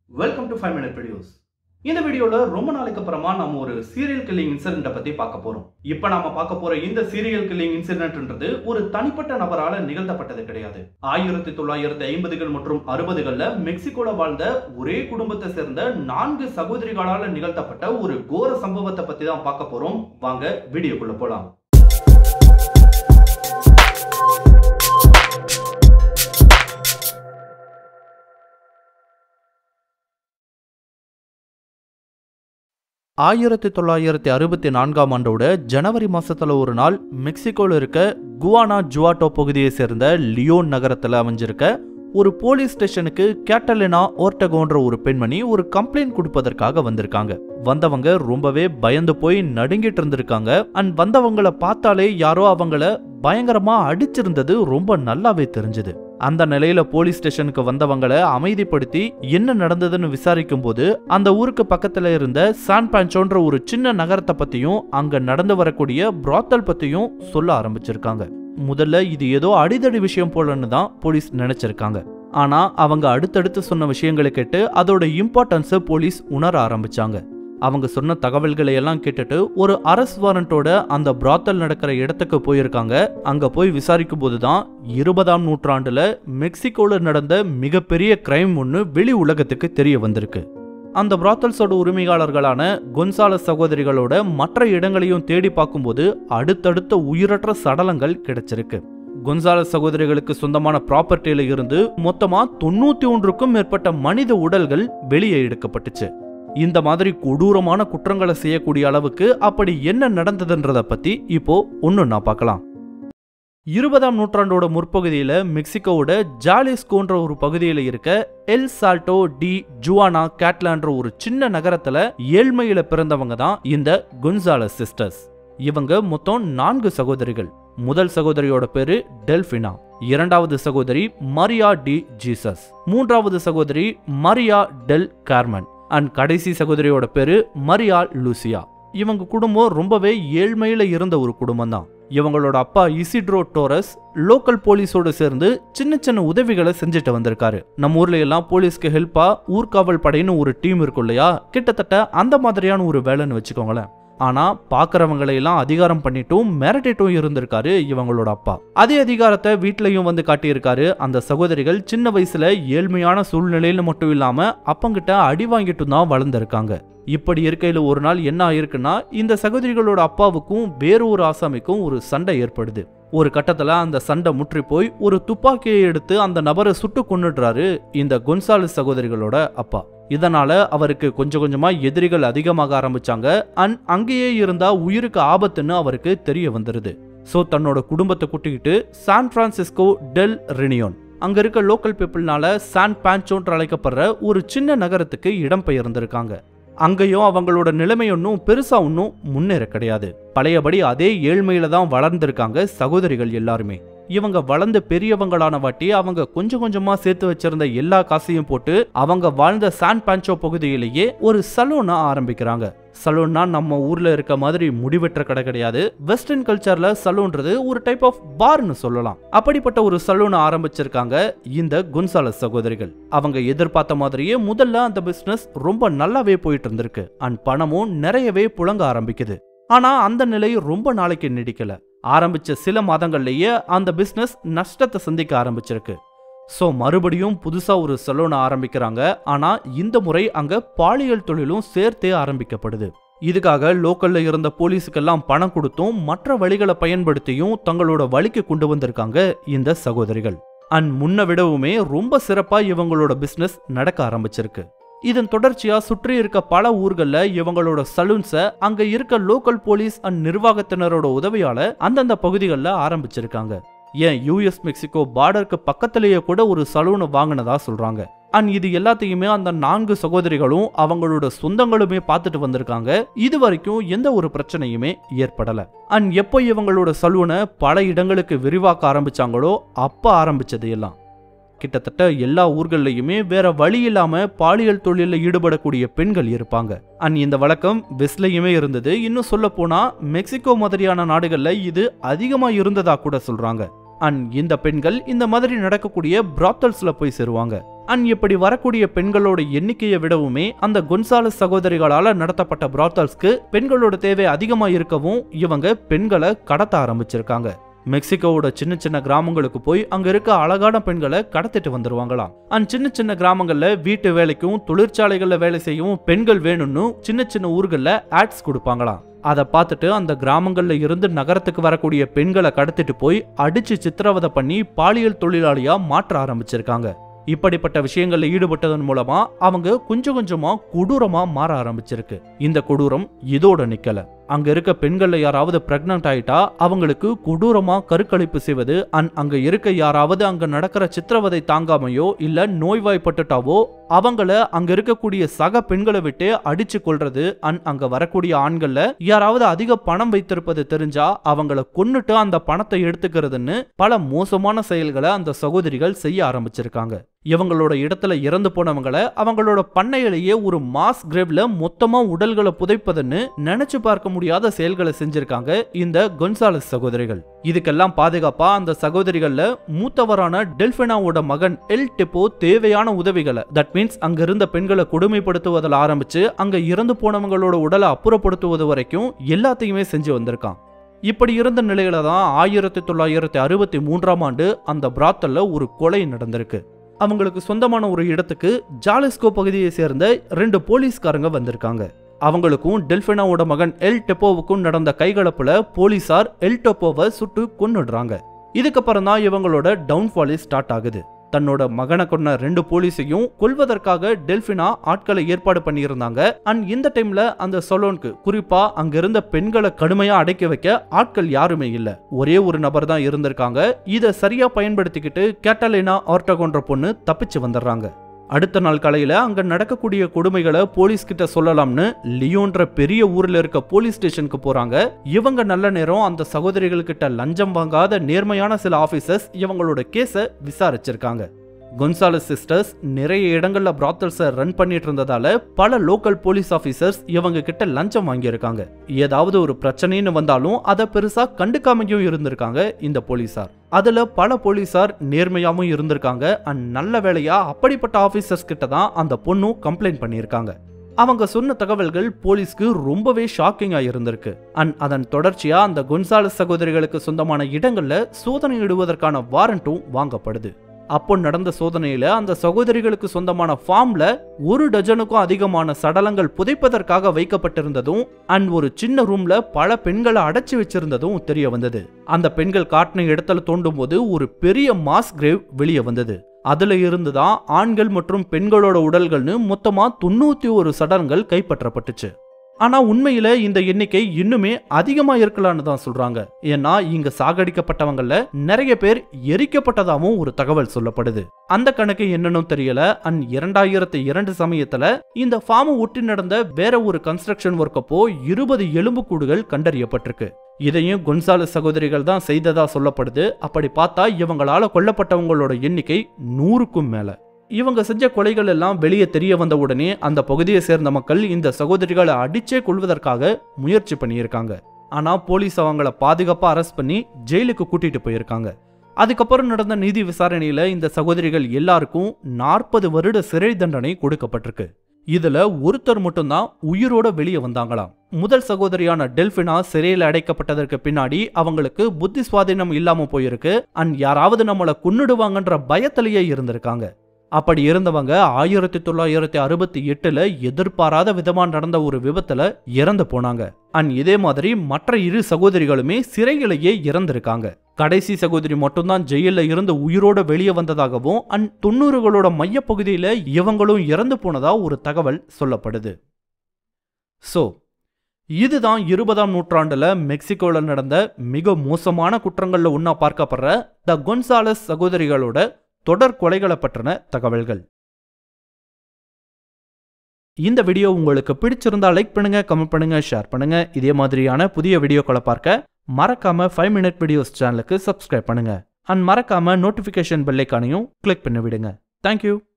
welcome to five minute videos இந்த வீடியோல ரொம்ப நாளைக்கு அப்புறமா நம்ம ஒரு சீரியல் கில்லிங் இன்சிடென்ட்டை பத்தி பார்க்க போறோம் இப்போ நாம பார்க்க போற இந்த சீரியல் கில்லிங் இன்சிடென்ட்ன்றது ஒரு தனிப்பட்ட நபரால நிகழ்த்தப்பட்டது கிடையாது ஆயிரத்தி தொள்ளாயிரத்தி ஐம்பதுகள் மற்றும் அறுபதுகள்ல மெக்சிகோல வாழ்ந்த ஒரே குடும்பத்தை சேர்ந்த நான்கு சகோதரிகளால நிகழ்த்தப்பட்ட ஒரு கோர சம்பவத்தை பத்தி தான் பார்க்க போறோம் வாங்க வீடியோக்குள்ள போலாம் ஆயிரத்தி தொள்ளாயிரத்தி அறுபத்தி நான்காம் ஆண்டோட ஜனவரி மாசத்துல ஒரு நாள் மெக்சிகோல இருக்க குவானா ஜுவாட்டோ பகுதியை சேர்ந்த லியோன் நகரத்துல அமைஞ்சிருக்க ஒரு போலீஸ் ஸ்டேஷனுக்கு கேட்டலினா ஓர்டகோன்ற ஒரு பெண்மணி ஒரு கம்ப்ளைண்ட் கொடுப்பதற்காக வந்திருக்காங்க வந்தவங்க ரொம்பவே பயந்து போய் நடுங்கிட்டு இருந்திருக்காங்க அண்ட் வந்தவங்கள பார்த்தாலே யாரோ அவங்கள பயங்கரமா அடிச்சிருந்தது ரொம்ப நல்லாவே தெரிஞ்சது அந்த நிலையில போலீஸ் ஸ்டேஷனுக்கு வந்தவங்கள அமைதிப்படுத்தி என்ன நடந்ததுன்னு விசாரிக்கும் போது அந்த ஊருக்கு பக்கத்துல இருந்த சான் பான்சோன்ற ஒரு சின்ன நகரத்தை பத்தியும் அங்க நடந்து வரக்கூடிய பிராத்தல் பத்தியும் சொல்ல ஆரம்பிச்சிருக்காங்க முதல்ல இது ஏதோ அடிதடி விஷயம் போலன்னு தான் போலீஸ் நினைச்சிருக்காங்க ஆனா அவங்க அடுத்தடுத்து சொன்ன விஷயங்களை கேட்டு அதோட இம்பார்ட்டன்ஸை போலீஸ் உணர ஆரம்பிச்சாங்க அவங்க சொன்ன தகவல்களை எல்லாம் கேட்டுட்டு ஒரு அரசு வாரண்டோட அந்த பிராத்தல் நடக்கிற இடத்துக்கு போயிருக்காங்க அங்க போய் விசாரிக்கும் போதுதான் இருபதாம் நூற்றாண்டுல மெக்சிகோல நடந்த மிகப்பெரிய கிரைம் ஒன்று வெளி உலகத்துக்கு தெரிய வந்திருக்கு அந்த பிராத்தல்ஸோட உரிமையாளர்களான கொன்சாலஸ் சகோதரிகளோட மற்ற இடங்களையும் தேடி பார்க்கும்போது அடுத்தடுத்த உயிரற்ற சடலங்கள் கிடைச்சிருக்கு கொன்சாலஸ் சகோதரிகளுக்கு சொந்தமான ப்ராப்பர்ட்டியில இருந்து மொத்தமா தொண்ணூத்தி ஒன்றுக்கும் மேற்பட்ட மனித உடல்கள் வெளியே எடுக்கப்பட்டுச்சு இந்த மாதிரி கொடூரமான குற்றங்களை செய்யக்கூடிய அளவுக்கு அப்படி என்ன நடந்ததுன்றத பத்தி இப்போ ஒன்னு நான் பார்க்கலாம் இருபதாம் நூற்றாண்டோட முற்பகுதியில மெக்சிகோவோட ஜாலிஸ்கோன்ற ஒரு பகுதியில இருக்க எல் சால்டோ டி ஜுவானா கேட்லான்ற ஒரு சின்ன நகரத்துல ஏழ்மையில பிறந்தவங்க தான் இந்த குன்சாலஸ் சிஸ்டர்ஸ் இவங்க மொத்தம் நான்கு சகோதரிகள் முதல் சகோதரியோட பேரு டெல்பினா இரண்டாவது சகோதரி மரியா டி ஜீசஸ் மூன்றாவது சகோதரி மரியா டெல் கார்மன் அண்ட் கடைசி சகோதரியோட பேரு மரியா லூசியா இவங்க குடும்பம் ரொம்பவே ஏழ்மையில இருந்த ஒரு குடும்பம் தான் இவங்களோட அப்பா இசிட்ரோ டோரஸ் லோக்கல் போலீஸோட சேர்ந்து சின்ன சின்ன உதவிகளை செஞ்சுட்டு வந்திருக்காரு நம்ம ஊர்ல எல்லாம் போலீஸ்க்கு ஹெல்ப்பா ஊர்காவல் படைன்னு ஒரு டீம் இருக்கும் இல்லையா கிட்டத்தட்ட அந்த மாதிரியான ஒரு வேலைன்னு வச்சுக்கோங்களேன் ஆனா பாக்குறவங்களை எல்லாம் அதிகாரம் பண்ணிட்டும் மிரட்டிட்டும் இருந்திருக்காரு இவங்களோட அப்பா அதே அதிகாரத்தை வீட்லயும் வந்து காட்டியிருக்காரு அந்த சகோதரிகள் சின்ன வயசுல ஏழ்மையான சூழ்நிலையில மட்டும் இல்லாம அப்பங்கிட்ட அடி வாங்கிட்டும் தான் வளர்ந்துருக்காங்க இப்படி இருக்கையில ஒரு நாள் என்ன ஆயிருக்குன்னா இந்த சகோதரிகளோட அப்பாவுக்கும் வேறு ஒரு ஆசாமிக்கும் ஒரு சண்டை ஏற்படுது ஒரு கட்டத்துல அந்த சண்டை முற்றி போய் ஒரு துப்பாக்கியை எடுத்து அந்த நபரை சுட்டு கொன்னுடுறாரு இந்த கொன்சாலஸ் சகோதரிகளோட அப்பா இதனால அவருக்கு கொஞ்சம் கொஞ்சமா எதிரிகள் அதிகமாக ஆரம்பிச்சாங்க அண்ட் அங்கேயே இருந்தா உயிருக்கு ஆபத்துன்னு அவருக்கு தெரிய வந்துருது சோ தன்னோட குடும்பத்தை கூட்டிக்கிட்டு சான் பிரான்சிஸ்கோ டெல் ரெனியோன் அங்க இருக்க லோக்கல் பீப்புள்னால சான் பான்சோன்ற அழைக்கப்படுற ஒரு சின்ன நகரத்துக்கு இடம்பெயர்ந்திருக்காங்க அங்கேயும் அவங்களோட நிலைமை ஒன்றும் பெருசா ஒன்றும் முன்னேற கிடையாது பழையபடி அதே ஏழ்மையில தான் வளர்ந்திருக்காங்க சகோதரிகள் எல்லாருமே இவங்க வளர்ந்த பெரியவங்களான வாட்டி அவங்க கொஞ்சம் கொஞ்சமா சேர்த்து வச்சிருந்த எல்லா காசையும் போட்டு அவங்க வாழ்ந்த சான் பான்சோ பகுதியிலேயே ஒரு சலூனை ஆரம்பிக்கிறாங்க சலூன்னா நம்ம ஊர்ல இருக்க மாதிரி முடிவெற்ற கடை கிடையாது வெஸ்டர்ன் கல்ச்சர்ல சலூன்றது ஒரு டைப் ஆஃப் பார்னு சொல்லலாம் அப்படிப்பட்ட ஒரு சலூனை ஆரம்பிச்சிருக்காங்க இந்த குன்சாலஸ் சகோதரிகள் அவங்க எதிர்பார்த்த மாதிரியே முதல்ல அந்த பிசினஸ் ரொம்ப நல்லாவே போயிட்டு இருந்திருக்கு அண்ட் பணமும் நிறையவே புழங்க ஆரம்பிக்குது ஆனா அந்த நிலை ரொம்ப நாளைக்கு நீடிக்கல ஆரம்பிச்ச சில மாதங்கள்லயே அந்த பிசினஸ் நஷ்டத்தை சந்திக்க ஆரம்பிச்சிருக்கு ஸோ மறுபடியும் புதுசா ஒரு சலூனை ஆரம்பிக்கிறாங்க ஆனா இந்த முறை அங்க பாலியல் தொழிலும் சேர்த்தே ஆரம்பிக்கப்படுது இதுக்காக லோக்கல்ல இருந்த போலீஸுக்கெல்லாம் பணம் கொடுத்தும் மற்ற வழிகளை பயன்படுத்தியும் தங்களோட வழிக்கு கொண்டு வந்திருக்காங்க இந்த சகோதரிகள் அண்ட் முன்ன விடவுமே ரொம்ப சிறப்பா இவங்களோட பிசினஸ் நடக்க ஆரம்பிச்சிருக்கு இதன் தொடர்ச்சியா சுற்றி இருக்க பல ஊர்கள்ல இவங்களோட சலூன்ஸ அங்க இருக்க லோக்கல் போலீஸ் அண்ட் நிர்வாகத்தினரோட உதவியால அந்தந்த பகுதிகளில் ஆரம்பிச்சிருக்காங்க ஏன் யூஎஸ் மெக்சிகோ பார்டருக்கு பக்கத்திலேயே கூட ஒரு சலூனை வாங்கினதா சொல்றாங்க அண்ட் இது எல்லாத்தையுமே அந்த நான்கு சகோதரிகளும் அவங்களோட சொந்தங்களுமே பார்த்துட்டு வந்திருக்காங்க இது வரைக்கும் எந்த ஒரு பிரச்சனையுமே ஏற்படல அண்ட் எப்போ இவங்களோட சலூனை பல இடங்களுக்கு விரிவாக்க ஆரம்பிச்சாங்களோ அப்ப ஆரம்பிச்சது எல்லாம் கிட்டத்தட்ட எல்லா ஊர்கள்லையுமே வேற வழி இல்லாம பாலியல் தொழிலில் ஈடுபடக்கூடிய பெண்கள் இருப்பாங்க அண்ட் இந்த வழக்கம் வெஸ்ட்லயுமே இருந்தது இன்னும் சொல்ல போனா மெக்சிகோ மாதிரியான நாடுகள்ல இது அதிகமா இருந்ததா கூட சொல்றாங்க அண்ட் இந்த பெண்கள் இந்த மாதிரி நடக்கக்கூடிய பிராத்தல்ஸ்ல போய் சேருவாங்க அண்ட் இப்படி வரக்கூடிய பெண்களோட எண்ணிக்கையை விடவுமே அந்த கொன்சாலஸ் சகோதரிகளால நடத்தப்பட்ட பிராத்தல்ஸ்க்கு பெண்களோட தேவை அதிகமா இருக்கவும் இவங்க பெண்களை கடத்த ஆரம்பிச்சிருக்காங்க மெக்சிகோவோட சின்ன சின்ன கிராமங்களுக்கு போய் அங்க இருக்க அழகான பெண்களை கடத்திட்டு வந்துருவாங்களாம் அண்ட் சின்ன சின்ன கிராமங்கள்ல வீட்டு வேலைக்கும் தொழிற்சாலைகள்ல வேலை செய்யவும் பெண்கள் வேணும்னு சின்ன சின்ன ஊர்கள்ல ஆட்ஸ் கொடுப்பாங்களாம் அதை பார்த்துட்டு அந்த கிராமங்கள்ல இருந்து நகரத்துக்கு வரக்கூடிய பெண்களை கடத்திட்டு போய் அடிச்சு சித்திரவதை பண்ணி பாலியல் தொழிலாளியா மாற்ற ஆரம்பிச்சிருக்காங்க இப்படிப்பட்ட விஷயங்கள்ல ஈடுபட்டதன் மூலமா அவங்க கொஞ்சம் கொஞ்சமா கொடூரமா மாற ஆரம்பிச்சிருக்கு இந்த கொடூரம் இதோட நிக்கல அங்க இருக்க பெண்கள்ல யாராவது பிரெக்னன்ட் ஆயிட்டா அவங்களுக்கு கொடூரமா கருக்கழிப்பு செய்வது அண்ட் அங்க இருக்க யாராவது அங்க நடக்கிற சித்திரவதை தாங்காமையோ இல்ல நோய்வாய்ப்பட்டுட்டாவோ அவங்கள அங்க இருக்கக்கூடிய சக பெண்களை விட்டு அடிச்சு கொள்றது அண்ட் அங்க வரக்கூடிய ஆண்கள்ல யாராவது அதிக பணம் வைத்திருப்பது தெரிஞ்சா அவங்கள கொன்னுட்டு அந்த பணத்தை எடுத்துக்கிறதுன்னு பல மோசமான செயல்களை அந்த சகோதரிகள் செய்ய ஆரம்பிச்சிருக்காங்க இவங்களோட இடத்துல இறந்து போனவங்களை அவங்களோட பண்ணையிலேயே ஒரு மாஸ் கிரேவ்ல மொத்தமா உடல்களை புதைப்பதுன்னு நினைச்சு பார்க்க முடியாத செயல்களை செஞ்சிருக்காங்க இந்த கொன்சாலஸ் சகோதரிகள் இதுக்கெல்லாம் பாதுகாப்பா அந்த சகோதரிகள்ல மூத்தவரான டெல்பினாவோட மகன் எல் டெப்போ தேவையான உதவிகளை தட் மீன்ஸ் அங்க இருந்த பெண்களை கொடுமைப்படுத்துவதில் ஆரம்பிச்சு அங்க இறந்து போனவங்களோட உடலை அப்புறப்படுத்துவது வரைக்கும் எல்லாத்தையுமே செஞ்சு வந்திருக்கான் இப்படி இருந்த நிலையில தான் ஆயிரத்தி தொள்ளாயிரத்தி அறுபத்தி மூன்றாம் ஆண்டு அந்த பிராத்தல்ல ஒரு கொலை நடந்திருக்கு அவங்களுக்கு சொந்தமான ஒரு இடத்துக்கு ஜாலிஸ்கோ பகுதியை சேர்ந்த ரெண்டு போலீஸ்காரங்க வந்திருக்காங்க அவங்களுக்கும் டெல்பினாவோட மகன் எல் டெப்போவுக்கும் நடந்த கைகலப்புல போலீசார் எல் டெப்போவை சுட்டு கொன்னுடுறாங்க இதுக்கப்புறம் தான் இவங்களோட டவுன்ஃபாலே ஸ்டார்ட் ஆகுது தன்னோட மகனை கொன்ன ரெண்டு போலீஸையும் கொல்வதற்காக டெல்பினா ஆட்களை ஏற்பாடு பண்ணியிருந்தாங்க அண்ட் இந்த டைம்ல அந்த சலோனுக்கு குறிப்பா அங்க இருந்த பெண்களை கடுமையா அடைக்க வைக்க ஆட்கள் யாருமே இல்ல ஒரே ஒரு நபர் தான் இருந்திருக்காங்க இதை சரியா பயன்படுத்திக்கிட்டு கேட்டலினா ஆர்டகோன்ற பொண்ணு தப்பிச்சு வந்துடுறாங்க அடுத்த நாள் காலையில அங்க நடக்கக்கூடிய கொடுமைகளை போலீஸ் கிட்ட சொல்லலாம்னு லியோன்ற பெரிய ஊர்ல இருக்க போலீஸ் ஸ்டேஷனுக்கு போறாங்க இவங்க நல்ல நேரம் அந்த சகோதரிகள் கிட்ட லஞ்சம் வாங்காத நேர்மையான சில ஆபீசர்ஸ் இவங்களோட கேஸை விசாரிச்சிருக்காங்க கொன்சாலஸ் சிஸ்டர்ஸ் நிறைய இடங்கள்ல பிராத்தல்ஸை ரன் பண்ணிட்டு இருந்ததால பல லோக்கல் போலீஸ் ஆபீசர்ஸ் இவங்க கிட்ட லஞ்சம் வாங்கியிருக்காங்க ஏதாவது ஒரு பிரச்சனைன்னு வந்தாலும் அதை பெருசா கண்டுக்காமையும் இருந்திருக்காங்க இந்த போலீசார் அதுல பல போலீசார் நேர்மையாவும் இருந்திருக்காங்க அண்ட் நல்ல வேலையா அப்படிப்பட்ட ஆபீசர்ஸ் கிட்ட தான் அந்த பொண்ணும் கம்ப்ளைண்ட் பண்ணியிருக்காங்க அவங்க சொன்ன தகவல்கள் போலீஸ்க்கு ரொம்பவே ஷாக்கிங்கா இருந்திருக்கு அண்ட் அதன் தொடர்ச்சியா அந்த கொன்சாலஸ் சகோதரிகளுக்கு சொந்தமான இடங்கள்ல சோதனை இடுவதற்கான வாரண்ட்டும் வாங்கப்படுது அப்போ நடந்த சோதனையில அந்த சகோதரிகளுக்கு சொந்தமான ஃபார்ம்ல ஒரு டஜனுக்கும் அதிகமான சடலங்கள் புதைப்பதற்காக வைக்கப்பட்டிருந்ததும் அண்ட் ஒரு சின்ன ரூம்ல பல பெண்களை அடைச்சு வச்சிருந்ததும் தெரிய வந்தது அந்த பெண்கள் காட்டின இடத்துல தோண்டும் போது ஒரு பெரிய மாஸ் கிரேவ் வெளியே வந்தது அதுல இருந்து தான் ஆண்கள் மற்றும் பெண்களோட உடல்கள்னு மொத்தமா தொண்ணூத்தி ஒரு சடலங்கள் கைப்பற்றப்பட்டுச்சு ஆனா உண்மையில இந்த எண்ணிக்கை இன்னுமே அதிகமா இருக்கலாம்னு தான் சொல்றாங்க ஏன்னா இங்க சாகடிக்கப்பட்டவங்கள நிறைய பேர் எரிக்கப்பட்டதாகவும் ஒரு தகவல் சொல்லப்படுது அந்த கணக்கு என்னன்னு தெரியல அண்ட் இரண்டாயிரத்தி இரண்டு சமயத்துல இந்த ஃபார்ம் ஒட்டி நடந்த வேற ஒரு கன்ஸ்ட்ரக்ஷன் ஒர்க் அப்போ இருபது எலும்புக்கூடுகள் கண்டறியப்பட்டிருக்கு இதையும் கொன்சால சகோதரிகள் தான் செய்ததா சொல்லப்படுது அப்படி பார்த்தா இவங்களால கொல்லப்பட்டவங்களோட எண்ணிக்கை நூறுக்கும் மேல இவங்க செஞ்ச கொலைகள் எல்லாம் வெளியே தெரிய வந்த உடனே அந்த பகுதியை சேர்ந்த மக்கள் இந்த சகோதரிகளை அடிச்சே கொள்வதற்காக முயற்சி பண்ணியிருக்காங்க ஆனா போலீஸ் அவங்கள பாதுகாப்பா அரெஸ்ட் பண்ணி ஜெயிலுக்கு கூட்டிட்டு போயிருக்காங்க அதுக்கப்புறம் நடந்த நீதி விசாரணையில இந்த சகோதரிகள் எல்லாருக்கும் நாற்பது வருட சிறை தண்டனை கொடுக்கப்பட்டிருக்கு இதுல ஒருத்தர் மட்டும்தான் உயிரோட வெளியே வந்தாங்களாம் முதல் சகோதரியான டெல்பினா சிறையில் அடைக்கப்பட்டதற்கு பின்னாடி அவங்களுக்கு புத்தி சுவாதீனம் இல்லாம போயிருக்கு அண்ட் யாராவது நம்மளை கொன்னுடுவாங்கன்ற பயத்திலேயே இருந்திருக்காங்க அப்படி இருந்தவங்க ஆயிரத்தி தொள்ளாயிரத்தி அறுபத்தி எட்டுல எதிர்பாராத விதமா நடந்த ஒரு விபத்துல இறந்து போனாங்க அண்ட் இதே மாதிரி மற்ற இரு சகோதரிகளுமே சிறையிலேயே இறந்திருக்காங்க கடைசி சகோதரி மட்டும்தான் ஜெயில இருந்து உயிரோட வெளியே வந்ததாகவும் அண்ட் தொண்ணூறுகளோட மையப்பகுதியில இவங்களும் இறந்து போனதா ஒரு தகவல் சொல்லப்படுது சோ இதுதான் இருபதாம் நூற்றாண்டுல மெக்சிகோல நடந்த மிக மோசமான குற்றங்கள்ல ஒன்னா பார்க்கப்படுற த கொன்சாலஸ் சகோதரிகளோட தொடர் கொலைகளை பற்றின தகவல்கள் இந்த வீடியோ உங்களுக்கு பிடிச்சிருந்தா லைக் பண்ணுங்க கமெண்ட் பண்ணுங்க ஷேர் பண்ணுங்க இதே மாதிரியான புதிய வீடியோக்களை பார்க்க மறக்காம ஃபைவ் மினிட் வீடியோஸ் சேனலுக்கு சப்ஸ்கிரைப் பண்ணுங்க அண்ட் மறக்காம நோட்டிஃபிகேஷன் பெல்லைக்கானையும் கிளிக் பண்ணி விடுங்க தேங்க்யூ